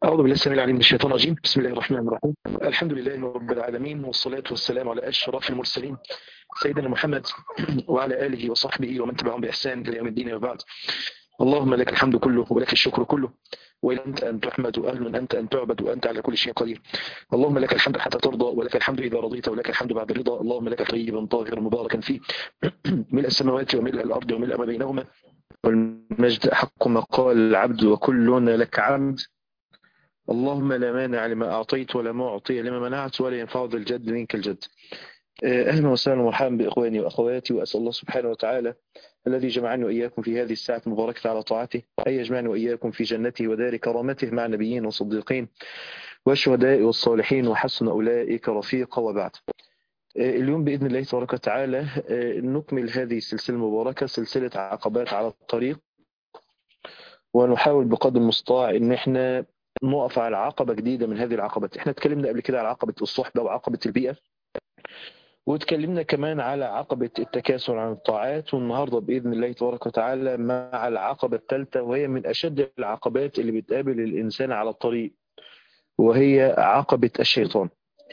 أعوذ بالله السميع العليم من الشيطان الرجيم بسم الله الرحمن الرحيم الحمد لله رب العالمين والصلاة والسلام على أشرف المرسلين سيدنا محمد وعلى آله وصحبه ومن تبعهم بإحسان إلى يوم الدين وبعد اللهم لك الحمد كله ولك الشكر كله وإلى أنت أن تحمد وأهل أنت أن تعبد وأنت على كل شيء قدير اللهم لك الحمد حتى ترضى ولك الحمد إذا رضيت ولك الحمد بعد الرضا اللهم لك طيبا طاهرا مباركا فيه ملء السماوات وملء الأرض وملء ما بينهما والمجد حق ما قال العبد وكلنا لك عبد اللهم لا مانع لما أعطيت ولا معطي لما منعت ولا ينفع ذا الجد منك الجد أهلا وسهلا ومرحبا بإخواني وأخواتي وأسأل الله سبحانه وتعالى الذي جمعني وإياكم في هذه الساعة المباركة على طاعته أن يجمعني وإياكم في جنته ودار كرامته مع نبيين وصديقين والشهداء والصالحين وحسن أولئك رفيقا وبعد اليوم بإذن الله تبارك وتعالى نكمل هذه السلسلة المباركة سلسلة عقبات على الطريق ونحاول بقدر المستطاع ان احنا نقف على عقبة جديدة من هذه العقبات احنا اتكلمنا قبل كده على عقبة الصحبة وعقبة البيئة واتكلمنا كمان على عقبة التكاسل عن الطاعات والنهاردة بإذن الله تبارك وتعالى مع العقبة الثالثة وهي من أشد العقبات اللي بتقابل الإنسان على الطريق وهي عقبة الشيطان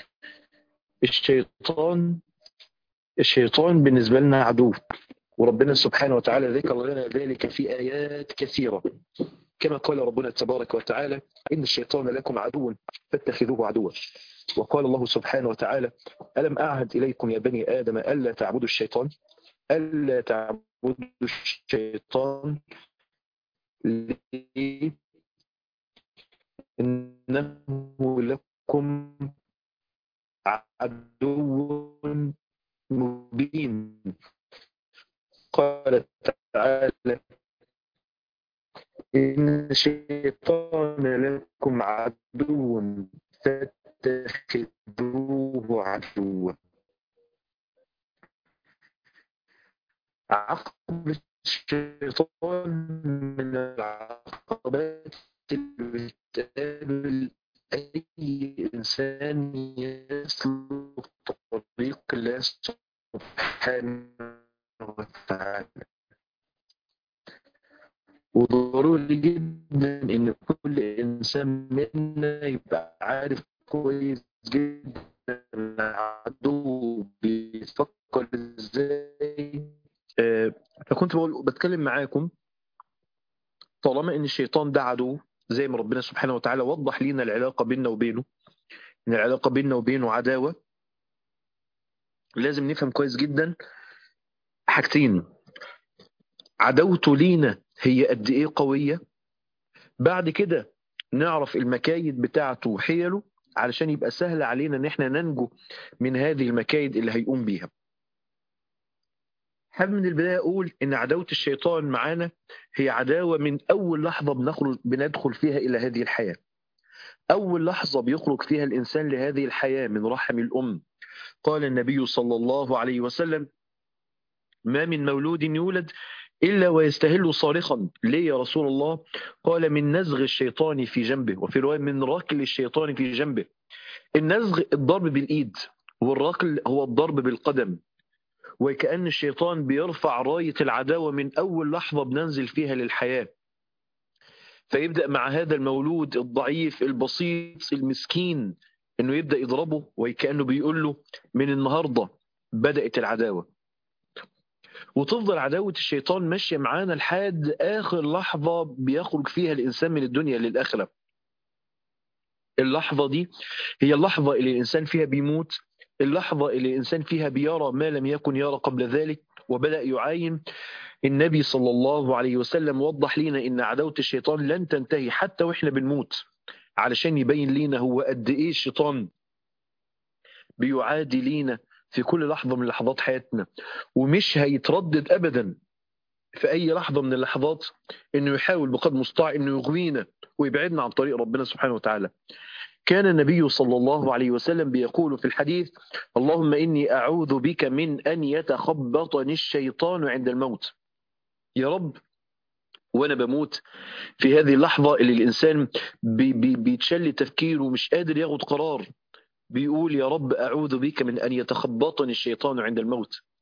الشيطان الشيطان بالنسبة لنا عدو وربنا سبحانه وتعالى ذكر لنا ذلك في آيات كثيرة كما قال ربنا تبارك وتعالى إن الشيطان لكم عدو فاتخذوه عدوا وقال الله سبحانه وتعالى ألم أعهد إليكم يا بني آدم ألا تعبدوا الشيطان ألا تعبدوا الشيطان ليه إنه لكم عدو مبين قال تعالى إن الشيطان لكم عدو فاتخذوه عدوا عقب الشيطان من العقبات اللي بتقابل أي إنسان يسلك طريق الله سبحانه وتعالى وضروري جدا ان كل انسان منا يبقى عارف كويس جدا العدو بيفكر ازاي آه فكنت بقول بتكلم معاكم طالما ان الشيطان ده عدو زي ما ربنا سبحانه وتعالى وضح لنا العلاقه بيننا وبينه ان العلاقه بيننا وبينه عداوه لازم نفهم كويس جدا حاجتين عداوته لينا هي قد ايه قويه بعد كده نعرف المكايد بتاعته وحيله علشان يبقى سهل علينا ان احنا ننجو من هذه المكايد اللي هيقوم بيها حابب من البدايه اقول ان عداوه الشيطان معانا هي عداوه من اول لحظه بنخرج بندخل فيها الى هذه الحياه اول لحظه بيخرج فيها الانسان لهذه الحياه من رحم الام قال النبي صلى الله عليه وسلم ما من مولود يولد إلا ويستهل صارخا ليه يا رسول الله قال من نزغ الشيطان في جنبه وفي رواية من ركل الشيطان في جنبه النزغ الضرب بالإيد والركل هو الضرب بالقدم وكأن الشيطان بيرفع راية العداوة من أول لحظة بننزل فيها للحياة فيبدأ مع هذا المولود الضعيف البسيط المسكين انه يبدأ يضربه وكأنه بيقول له من النهاردة بدأت العداوة وتفضل عداوة الشيطان ماشية معانا لحد آخر لحظة بيخرج فيها الإنسان من الدنيا للآخرة اللحظة دي هي اللحظة اللي الإنسان فيها بيموت اللحظة اللي الإنسان فيها بيرى ما لم يكن يرى قبل ذلك وبدأ يعاين النبي صلى الله عليه وسلم وضح لنا إن عداوة الشيطان لن تنتهي حتى وإحنا بنموت علشان يبين لينا هو قد إيه الشيطان بيعادي لينا في كل لحظة من لحظات حياتنا ومش هيتردد أبدا في أي لحظة من اللحظات إنه يحاول بقدر المستطاع إنه يغوينا ويبعدنا عن طريق ربنا سبحانه وتعالى كان النبي صلى الله عليه وسلم بيقول في الحديث اللهم إني أعوذ بك من أن يتخبطني الشيطان عند الموت يا رب وانا بموت في هذه اللحظة اللي الإنسان بي بي بيتشل تفكيره ومش قادر ياخد قرار بيقول يا رب أعوذ بك من أن يتخبطني الشيطان عند الموت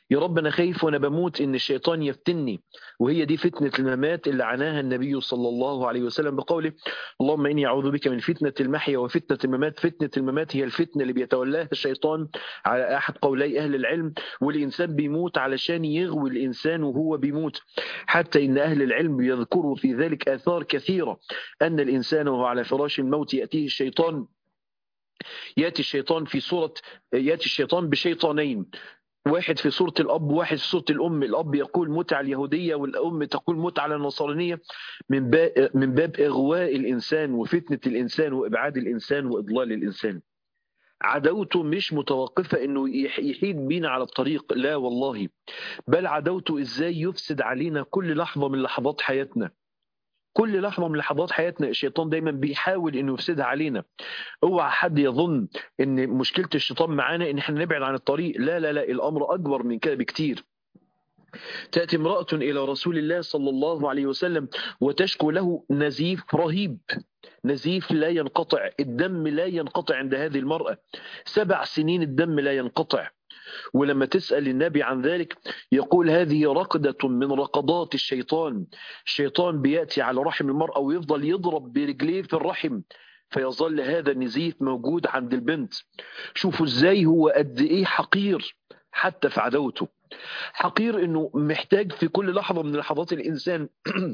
يا رب انا خايف وانا بموت ان الشيطان يفتني وهي دي فتنه الممات اللي عناها النبي صلى الله عليه وسلم بقوله اللهم اني اعوذ بك من فتنه المحيا وفتنه الممات فتنه الممات هي الفتنه اللي بيتولاها الشيطان على احد قولي اهل العلم والانسان بيموت علشان يغوي الانسان وهو بيموت حتى ان اهل العلم يذكروا في ذلك اثار كثيره ان الانسان وهو على فراش الموت ياتيه الشيطان ياتي الشيطان في صوره ياتي الشيطان بشيطانين واحد في صورة الأب وواحد في صورة الأم الأب يقول متعة اليهودية والأم تقول متعة النصرانية من باب, من باب إغواء الإنسان وفتنة الإنسان وإبعاد الإنسان وإضلال الإنسان عدوته مش متوقفة انه يحيد بينا على الطريق لا والله بل عدوته ازاي يفسد علينا كل لحظة من لحظات حياتنا كل لحظه من لحظات حياتنا الشيطان دايما بيحاول انه يفسدها علينا اوعى حد يظن ان مشكله الشيطان معانا ان احنا نبعد عن الطريق لا لا لا الامر اكبر من كده بكتير تأتي امرأة إلى رسول الله صلى الله عليه وسلم وتشكو له نزيف رهيب نزيف لا ينقطع الدم لا ينقطع عند هذه المرأة سبع سنين الدم لا ينقطع ولما تسأل النبي عن ذلك يقول هذه رقدة من رقضات الشيطان الشيطان بيأتي على رحم المرأة ويفضل يضرب برجليه في الرحم فيظل هذا النزيف موجود عند البنت شوفوا ازاي هو قد ايه حقير حتى في عدوته حقير انه محتاج في كل لحظة من لحظات الانسان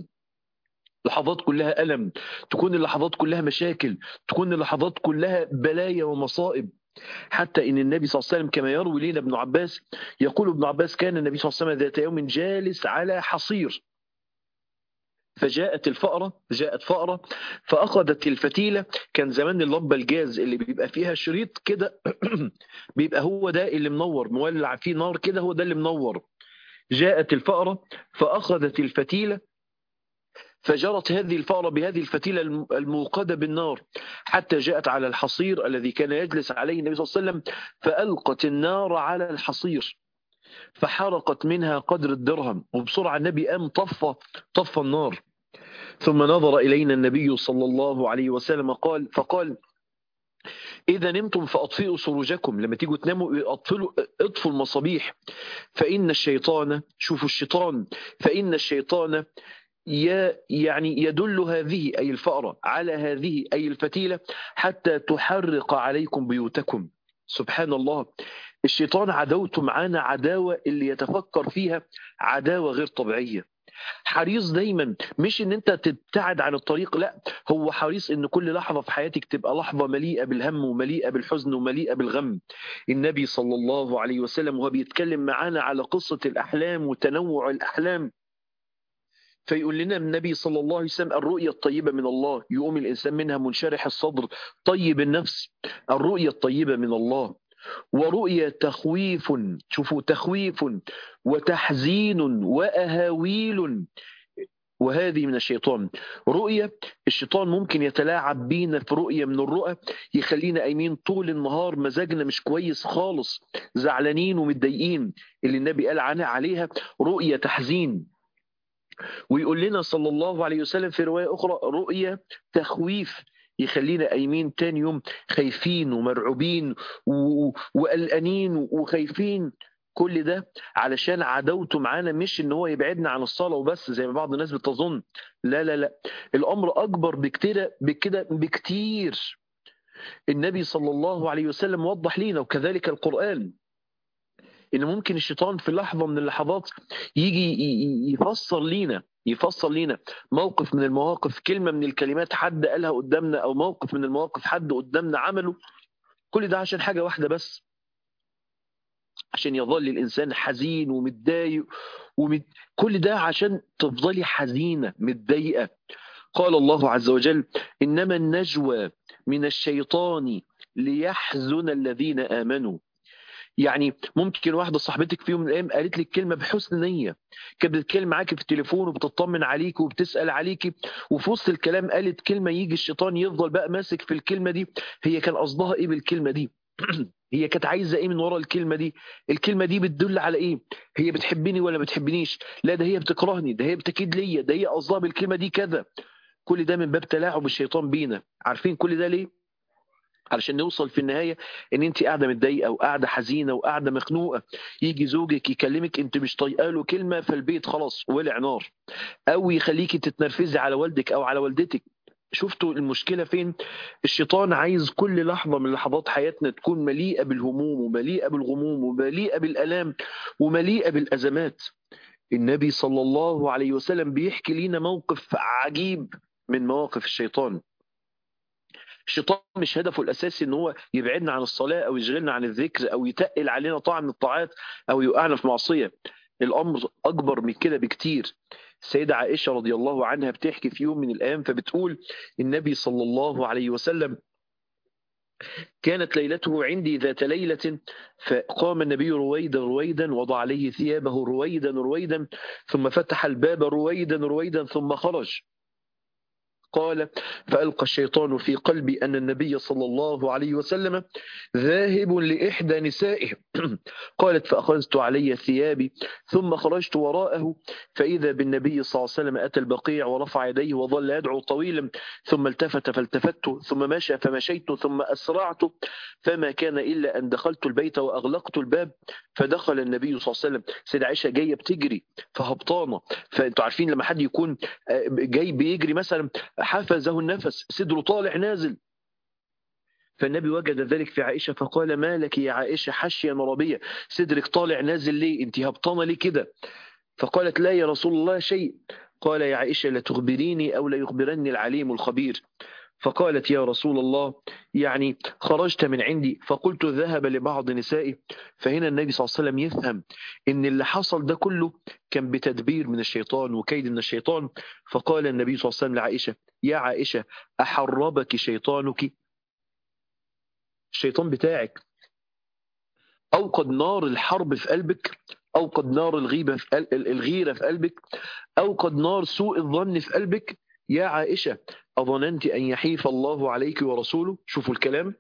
لحظات كلها ألم تكون اللحظات كلها مشاكل تكون اللحظات كلها بلايا ومصائب حتى ان النبي صلى الله عليه وسلم كما يروي لنا ابن عباس يقول ابن عباس كان النبي صلى الله عليه وسلم ذات يوم جالس على حصير فجاءت الفأرة جاءت فأرة فأخذت الفتيلة كان زمان اللمبة الجاز اللي بيبقى فيها شريط كده بيبقى هو ده اللي منور مولع فيه نار كده هو ده اللي منور جاءت الفأرة فأخذت الفتيلة فجرت هذه الفأرة بهذه الفتيلة الموقدة بالنار حتى جاءت على الحصير الذي كان يجلس عليه النبي صلى الله عليه وسلم فألقت النار على الحصير فحرقت منها قدر الدرهم وبسرعة النبي قام طفى طفى النار ثم نظر إلينا النبي صلى الله عليه وسلم قال فقال إذا نمتم فأطفئوا سروجكم لما تيجوا تناموا أطفئوا اطفوا المصابيح فإن الشيطان شوفوا الشيطان فإن الشيطان يعني يدل هذه أي الفأرة على هذه أي الفتيلة حتى تحرق عليكم بيوتكم سبحان الله الشيطان عداوته معانا عداوة اللي يتفكر فيها عداوة غير طبيعية حريص دايما مش ان انت تبتعد عن الطريق لا هو حريص ان كل لحظة في حياتك تبقى لحظة مليئة بالهم ومليئة بالحزن ومليئة بالغم النبي صلى الله عليه وسلم وهو بيتكلم معانا على قصة الأحلام وتنوع الأحلام فيقول لنا النبي صلى الله عليه وسلم الرؤية الطيبة من الله يقوم الإنسان منها منشرح الصدر طيب النفس الرؤية الطيبة من الله ورؤية تخويف شوفوا تخويف وتحزين وأهاويل وهذه من الشيطان رؤية الشيطان ممكن يتلاعب بينا في رؤية من الرؤى يخلينا قايمين طول النهار مزاجنا مش كويس خالص زعلانين ومتضايقين اللي النبي قال عنها عليها رؤية تحزين ويقول لنا صلى الله عليه وسلم في رواية أخرى رؤية تخويف يخلينا قايمين تاني يوم خايفين ومرعوبين وقلقانين وخايفين كل ده علشان عداوته معانا مش ان هو يبعدنا عن الصلاه وبس زي ما بعض الناس بتظن لا لا لا الامر اكبر بكتير بكده بكتير النبي صلى الله عليه وسلم وضح لينا وكذلك القران ان ممكن الشيطان في لحظه من اللحظات يجي يفسر لينا يفسر لينا موقف من المواقف كلمه من الكلمات حد قالها قدامنا او موقف من المواقف حد قدامنا عمله كل ده عشان حاجه واحده بس عشان يظل الانسان حزين ومتضايق ومت... كل ده عشان تفضلي حزينه متضايقه قال الله عز وجل انما النجوى من الشيطان ليحزن الذين امنوا يعني ممكن واحدة صاحبتك في يوم من الأيام قالت لك كلمة بحسن نية كانت بتتكلم معاكي في التليفون وبتطمن عليك وبتسأل عليكي وفي وسط الكلام قالت كلمة يجي الشيطان يفضل بقى ماسك في الكلمة دي هي كان قصدها إيه بالكلمة دي هي كانت عايزة إيه من ورا الكلمة دي الكلمة دي بتدل على إيه هي بتحبني ولا ما بتحبنيش لا ده هي بتكرهني ده هي بتكيد ليا ده هي قصدها بالكلمة دي كذا كل ده من باب تلاعب الشيطان بينا عارفين كل ده ليه علشان نوصل في النهايه ان انت قاعده متضايقه وقاعده حزينه وقاعده مخنوقه يجي زوجك يكلمك انت مش طايقه له كلمه فالبيت خلاص ولع نار او يخليكي تتنرفزي على والدك او على والدتك شفتوا المشكله فين الشيطان عايز كل لحظه من لحظات حياتنا تكون مليئه بالهموم ومليئه بالغموم ومليئه بالالام ومليئه بالازمات النبي صلى الله عليه وسلم بيحكي لنا موقف عجيب من مواقف الشيطان الشيطان مش هدفه الاساسي ان هو يبعدنا عن الصلاه او يشغلنا عن الذكر او يتقل علينا طاعه من الطاعات او يوقعنا في معصيه الامر اكبر من كده بكتير السيده عائشه رضي الله عنها بتحكي في يوم من الايام فبتقول النبي صلى الله عليه وسلم كانت ليلته عندي ذات ليلة فقام النبي رويدا رويدا وضع عليه ثيابه رويدا رويدا ثم فتح الباب رويدا رويدا ثم خرج قال فألقى الشيطان في قلبي أن النبي صلى الله عليه وسلم ذاهب لإحدى نسائه قالت فأخذت علي ثيابي ثم خرجت وراءه فإذا بالنبي صلى الله عليه وسلم أتى البقيع ورفع يديه وظل يدعو طويلا ثم التفت فالتفت ثم مشى فمشيت ثم أسرعت فما كان إلا أن دخلت البيت وأغلقت الباب فدخل النبي صلى الله عليه وسلم سيدة عائشة جاية بتجري فهبطانة فأنتوا عارفين لما حد يكون جاي بيجري مثلا حفزه النفس صدره طالع نازل فالنبي وجد ذلك في عائشة فقال ما لك يا عائشة حشيا ربية صدرك طالع نازل ليه انت هبطانة ليه كده فقالت لا يا رسول الله شيء قال يا عائشة لتخبريني أو ليخبرني العليم الخبير فقالت يا رسول الله يعني خرجت من عندي فقلت ذهب لبعض نسائي فهنا النبي صلى الله عليه وسلم يفهم ان اللي حصل ده كله كان بتدبير من الشيطان وكيد من الشيطان فقال النبي صلى الله عليه وسلم لعائشة يا عائشة أحربك شيطانك الشيطان بتاعك أوقد نار الحرب في قلبك أوقد نار الغيبة في الغيرة في قلبك أوقد نار سوء الظن في قلبك يا عائشة أظننت أن يحيف الله عليك ورسوله شوفوا الكلام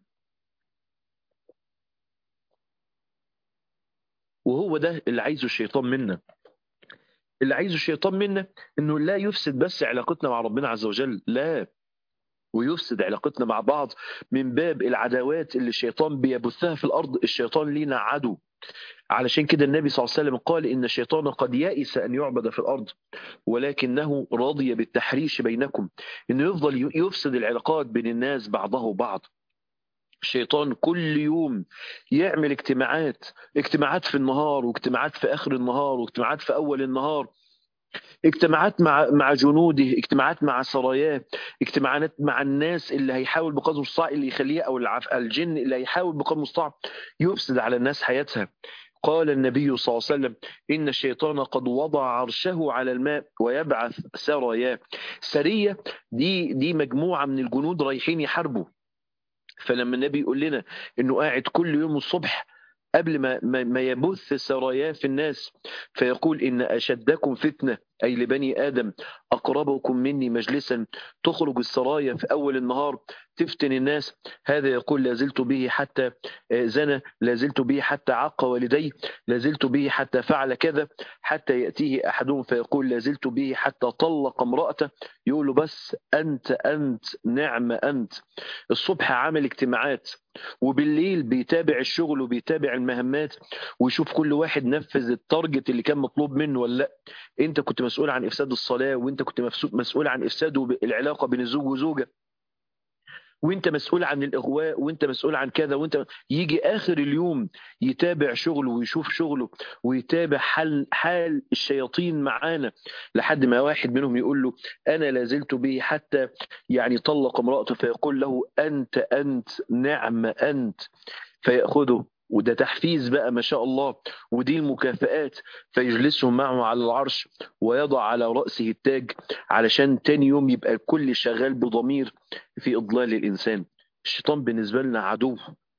وهو ده اللي عايزه الشيطان منا اللي عايزه الشيطان منا انه لا يفسد بس علاقتنا مع ربنا عز وجل لا ويفسد علاقتنا مع بعض من باب العداوات اللي الشيطان بيبثها في الارض الشيطان لينا عدو علشان كده النبي صلى الله عليه وسلم قال إن الشيطان قد يئس أن يعبد في الأرض ولكنه رضي بالتحريش بينكم إنه يفضل يفسد العلاقات بين الناس بعضه بعض الشيطان كل يوم يعمل اجتماعات اجتماعات في النهار واجتماعات في آخر النهار واجتماعات في أول النهار اجتماعات مع مع جنوده اجتماعات مع سراياه اجتماعات مع الناس اللي هيحاول بقدر المستطاع اللي يخليه او الجن اللي هيحاول بقدر المستطاع يفسد على الناس حياتها قال النبي صلى الله عليه وسلم إن الشيطان قد وضع عرشه على الماء ويبعث سراياه سرية دي دي مجموعة من الجنود رايحين يحاربوا فلما النبي يقول لنا انه قاعد كل يوم الصبح قبل ما ما يبث سراياه في الناس فيقول ان اشدكم فتنه اي لبني ادم اقربكم مني مجلسا تخرج السرايا في اول النهار تفتن الناس هذا يقول لازلت به حتى زنى لازلت به حتى عق والديه لازلت به حتى فعل كذا حتى ياتيه احدهم فيقول لازلت به حتى طلق امراته يقول له بس انت انت نعم انت الصبح عامل اجتماعات وبالليل بيتابع الشغل وبيتابع المهمات ويشوف كل واحد نفذ التارجت اللي كان مطلوب منه ولا لا انت كنت مسؤول عن افساد الصلاه وانت كنت مسؤول عن افساد العلاقه بين الزوج وزوجه وانت مسؤول عن الاغواء وانت مسؤول عن كذا وانت يجي اخر اليوم يتابع شغله ويشوف شغله ويتابع حال حال الشياطين معانا لحد ما واحد منهم يقول له انا لازلت به حتى يعني طلق امراته فيقول له انت انت نعم انت فياخذه وده تحفيز بقى ما شاء الله ودي المكافآت فيجلسهم معه على العرش ويضع على رأسه التاج علشان تاني يوم يبقى الكل شغال بضمير في إضلال الإنسان الشيطان بالنسبة لنا عدو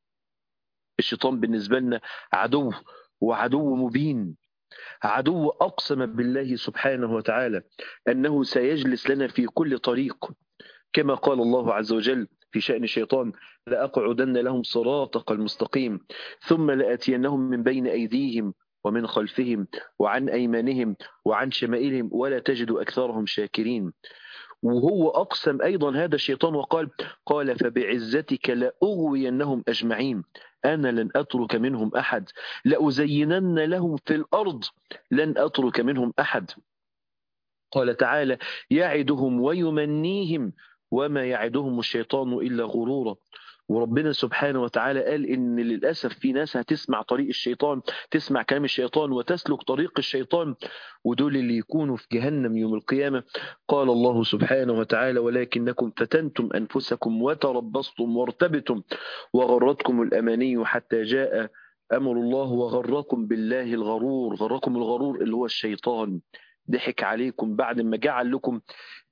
الشيطان بالنسبة لنا عدو وعدو مبين عدو أقسم بالله سبحانه وتعالى أنه سيجلس لنا في كل طريق كما قال الله عز وجل في شأن الشيطان لأقعدن لهم صراطك المستقيم ثم لآتينهم من بين أيديهم ومن خلفهم وعن أيمانهم وعن شمائلهم ولا تجد أكثرهم شاكرين وهو أقسم أيضا هذا الشيطان وقال قال فبعزتك لأغوينهم أجمعين أنا لن أترك منهم أحد لأزينن لهم في الأرض لن أترك منهم أحد قال تعالى يعدهم ويمنيهم وما يعدهم الشيطان إلا غرورا وربنا سبحانه وتعالى قال ان للاسف في ناس هتسمع طريق الشيطان تسمع كلام الشيطان وتسلك طريق الشيطان ودول اللي يكونوا في جهنم يوم القيامه قال الله سبحانه وتعالى ولكنكم فتنتم انفسكم وتربصتم وارتبتم وغرتكم الاماني حتى جاء امر الله وغركم بالله الغرور غركم الغرور اللي هو الشيطان ضحك عليكم بعد ما جعل لكم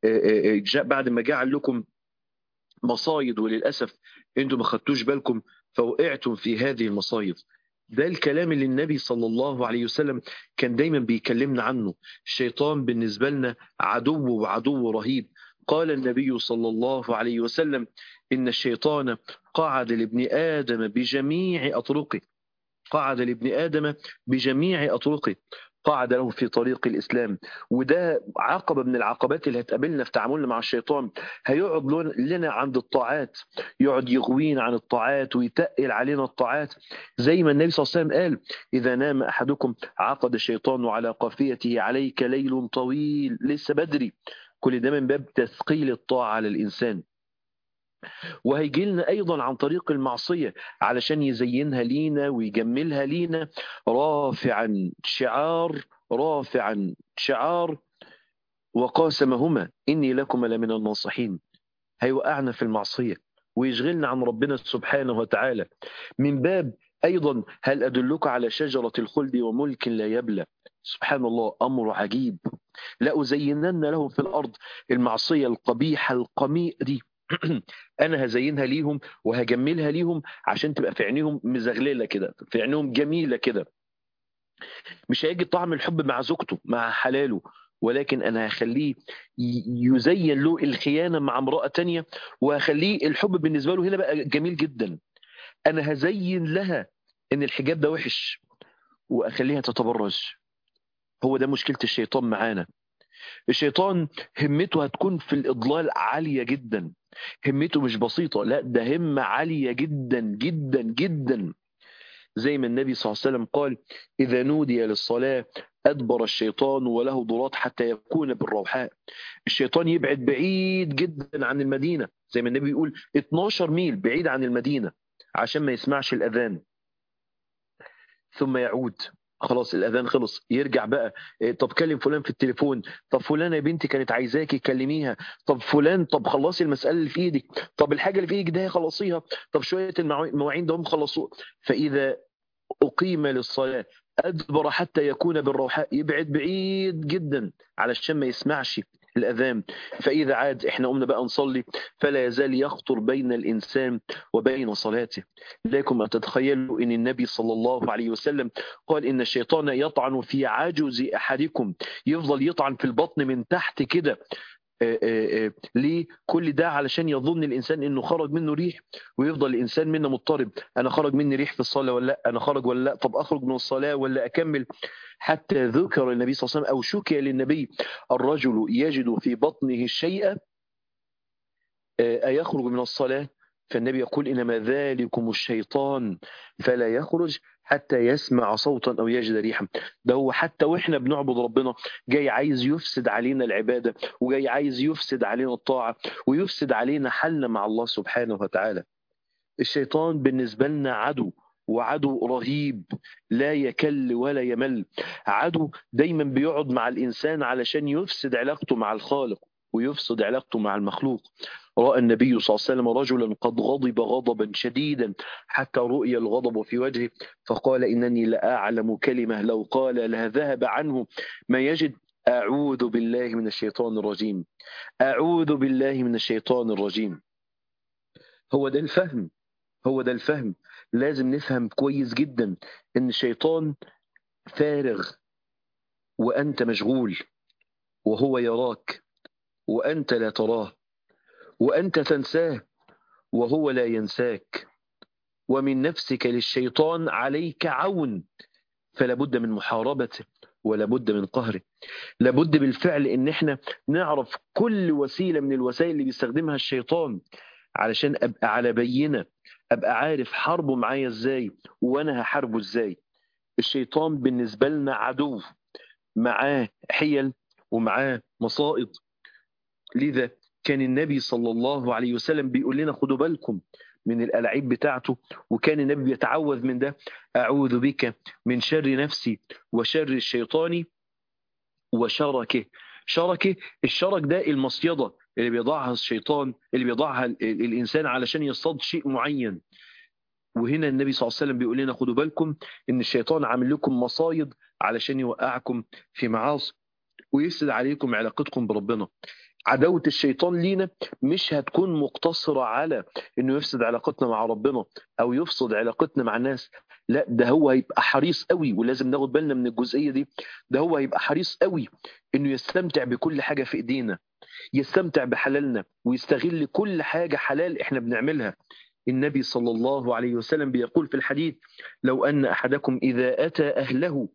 بعد ما جعل لكم مصايد وللاسف انتم ما خدتوش بالكم فوقعتم في هذه المصايد ده الكلام اللي النبي صلى الله عليه وسلم كان دايما بيكلمنا عنه الشيطان بالنسبة لنا عدو وعدو رهيب قال النبي صلى الله عليه وسلم إن الشيطان قعد لابن آدم بجميع أطرقه قعد لابن آدم بجميع أطرقه قعد له في طريق الإسلام وده عقبة من العقبات اللي هتقابلنا في تعاملنا مع الشيطان هيقعد لنا عند الطاعات يقعد يغوينا عن الطاعات ويتقل علينا الطاعات زي ما النبي صلى الله عليه وسلم قال إذا نام أحدكم عقد الشيطان على قافيته عليك ليل طويل لسه بدري كل ده من باب تثقيل الطاعة على الإنسان وهيجي لنا ايضا عن طريق المعصيه علشان يزينها لينا ويجملها لينا رافعا شعار رافعا شعار وقاسمهما اني لكم لمن الناصحين هيوقعنا في المعصيه ويشغلنا عن ربنا سبحانه وتعالى من باب ايضا هل ادلك على شجره الخلد وملك لا يبلى سبحان الله امر عجيب لازينن لهم في الارض المعصيه القبيحه القميئه دي انا هزينها ليهم وهجملها ليهم عشان تبقى في عينيهم مزغلله كده في عينيهم جميله كده مش هيجي طعم الحب مع زوجته مع حلاله ولكن انا هخليه يزين له الخيانه مع امراه تانية وهخليه الحب بالنسبه له هنا بقى جميل جدا انا هزين لها ان الحجاب ده وحش واخليها تتبرج هو ده مشكله الشيطان معانا الشيطان همته هتكون في الإضلال عالية جدا همته مش بسيطة لا ده همة عالية جدا جدا جدا زي ما النبي صلى الله عليه وسلم قال إذا نودي للصلاة أدبر الشيطان وله ضرات حتى يكون بالروحاء الشيطان يبعد بعيد جدا عن المدينة زي ما النبي يقول 12 ميل بعيد عن المدينة عشان ما يسمعش الأذان ثم يعود خلاص الاذان خلص يرجع بقى طب كلم فلان في التليفون طب فلانه يا بنتي كانت عايزاكي كلميها طب فلان طب خلصي المساله اللي في ايدك طب الحاجه اللي في ايدك ده خلصيها طب شويه المواعين ده هم خلصوه فاذا اقيم للصلاه ادبر حتى يكون بالروحاء يبعد بعيد جدا علشان ما يسمعش الأذان فإذا عاد إحنا قمنا بقى نصلي فلا يزال يخطر بين الإنسان وبين صلاته لكم أن تتخيلوا أن النبي صلى الله عليه وسلم قال إن الشيطان يطعن في عجز أحدكم يفضل يطعن في البطن من تحت كده آآ آآ ليه كل ده علشان يظن الانسان انه خرج منه ريح ويفضل الانسان منا مضطرب انا خرج مني ريح في الصلاه ولا لا انا خرج ولا لا طب اخرج من الصلاه ولا اكمل حتى ذكر النبي صلى الله عليه وسلم او شكي للنبي الرجل يجد في بطنه الشيء ايخرج من الصلاه فالنبي يقول انما ذلكم الشيطان فلا يخرج حتى يسمع صوتا او يجد ريحا ده هو حتى واحنا بنعبد ربنا جاي عايز يفسد علينا العباده وجاي عايز يفسد علينا الطاعه ويفسد علينا حالنا مع الله سبحانه وتعالى الشيطان بالنسبه لنا عدو وعدو رهيب لا يكل ولا يمل عدو دايما بيقعد مع الانسان علشان يفسد علاقته مع الخالق ويفسد علاقته مع المخلوق راى النبي صلى الله عليه وسلم رجلا قد غضب غضبا شديدا حتى رؤي الغضب في وجهه فقال انني لاعلم كلمه لو قال لها ذهب عنه ما يجد اعوذ بالله من الشيطان الرجيم اعوذ بالله من الشيطان الرجيم هو ده الفهم هو ده الفهم لازم نفهم كويس جدا ان الشيطان فارغ وانت مشغول وهو يراك وانت لا تراه وانت تنساه وهو لا ينساك ومن نفسك للشيطان عليك عون فلا بد من محاربته ولا بد من قهره لابد بالفعل ان احنا نعرف كل وسيله من الوسائل اللي بيستخدمها الشيطان علشان ابقى على بينه ابقى عارف حربه معايا ازاي وانا هحاربه ازاي الشيطان بالنسبه لنا عدو معاه حيل ومعاه مصائد لذا كان النبي صلى الله عليه وسلم بيقول لنا خدوا بالكم من الألعاب بتاعته وكان النبي بيتعوذ من ده أعوذ بك من شر نفسي وشر الشيطان وشركه شركه الشرك ده المصيدة اللي بيضعها الشيطان اللي بيضعها الإنسان علشان يصطاد شيء معين وهنا النبي صلى الله عليه وسلم بيقول لنا خدوا بالكم ان الشيطان عامل لكم مصايد علشان يوقعكم في معاصي ويفسد عليكم علاقتكم بربنا عداوة الشيطان لينا مش هتكون مقتصرة على انه يفسد علاقتنا مع ربنا او يفسد علاقتنا مع الناس لا ده هو هيبقى حريص قوي ولازم ناخد بالنا من الجزئية دي ده هو هيبقى حريص قوي انه يستمتع بكل حاجة في ايدينا يستمتع بحلالنا ويستغل كل حاجة حلال احنا بنعملها النبي صلى الله عليه وسلم بيقول في الحديث لو أن أحدكم إذا أتى أهله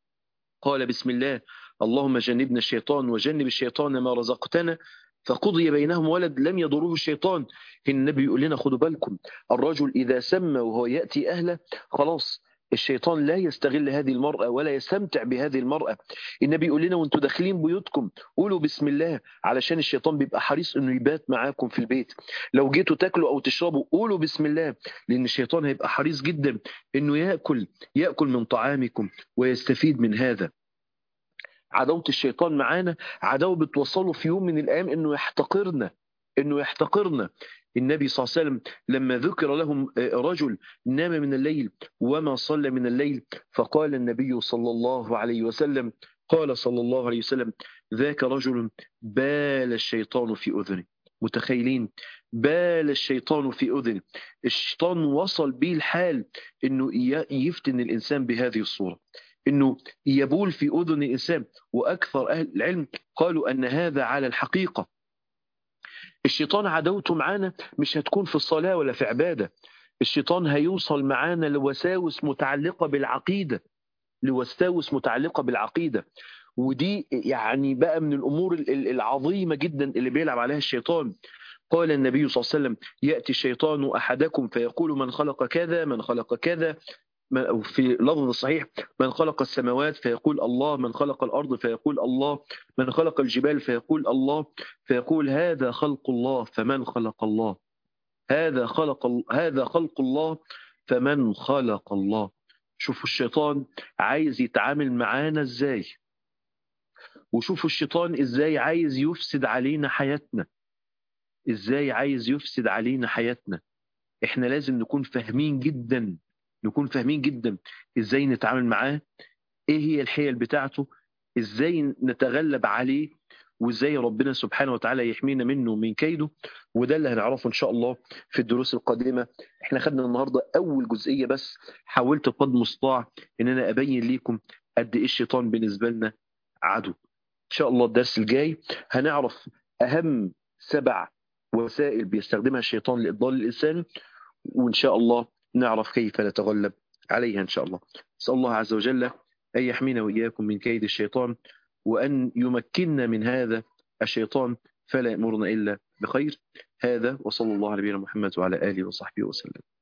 قال بسم الله اللهم جنبنا الشيطان وجنب الشيطان ما رزقتنا فقضي بينهم ولد لم يضروه الشيطان النبي يقول لنا خدوا بالكم الرجل إذا سمى وهو يأتي أهله خلاص الشيطان لا يستغل هذه المرأة ولا يستمتع بهذه المرأة النبي يقول لنا وانتوا داخلين بيوتكم قولوا بسم الله علشان الشيطان بيبقى حريص انه يبات معاكم في البيت لو جيتوا تاكلوا او تشربوا قولوا بسم الله لان الشيطان هيبقى حريص جدا انه ياكل ياكل من طعامكم ويستفيد من هذا عداوة الشيطان معانا عداوة بتوصله في يوم من الأيام أنه يحتقرنا أنه يحتقرنا النبي صلى الله عليه وسلم لما ذكر لهم رجل نام من الليل وما صلى من الليل فقال النبي صلى الله عليه وسلم قال صلى الله عليه وسلم ذاك رجل بال الشيطان في أذنه متخيلين بال الشيطان في أذنه الشيطان وصل به الحال أنه يفتن الإنسان بهذه الصورة انه يبول في اذن الانسان واكثر اهل العلم قالوا ان هذا على الحقيقه الشيطان عداوته معانا مش هتكون في الصلاه ولا في عباده الشيطان هيوصل معانا لوساوس متعلقه بالعقيده لوساوس متعلقه بالعقيده ودي يعني بقى من الامور العظيمه جدا اللي بيلعب عليها الشيطان قال النبي صلى الله عليه وسلم ياتي الشيطان احدكم فيقول من خلق كذا من خلق كذا في لفظ صحيح من خلق السماوات فيقول الله من خلق الأرض فيقول الله من خلق الجبال فيقول الله فيقول هذا خلق الله فمن خلق الله هذا خلق هذا خلق الله فمن خلق الله شوفوا الشيطان عايز يتعامل معانا ازاي وشوفوا الشيطان ازاي عايز يفسد علينا حياتنا ازاي عايز يفسد علينا حياتنا احنا لازم نكون فاهمين جدا نكون فاهمين جدا ازاي نتعامل معاه ايه هي الحيل بتاعته ازاي نتغلب عليه وازاي ربنا سبحانه وتعالى يحمينا منه ومن كيده وده اللي هنعرفه ان شاء الله في الدروس القادمه احنا خدنا النهارده اول جزئيه بس حاولت بقدر المستطاع ان انا ابين لكم قد ايه الشيطان بالنسبه لنا عدو ان شاء الله الدرس الجاي هنعرف اهم سبع وسائل بيستخدمها الشيطان لاضلال الانسان وان شاء الله نعرف كيف نتغلب عليها إن شاء الله نسأل الله عز وجل أن يحمينا وإياكم من كيد الشيطان وأن يمكننا من هذا الشيطان فلا يأمرنا إلا بخير هذا وصلى الله على نبينا محمد وعلى آله وصحبه وسلم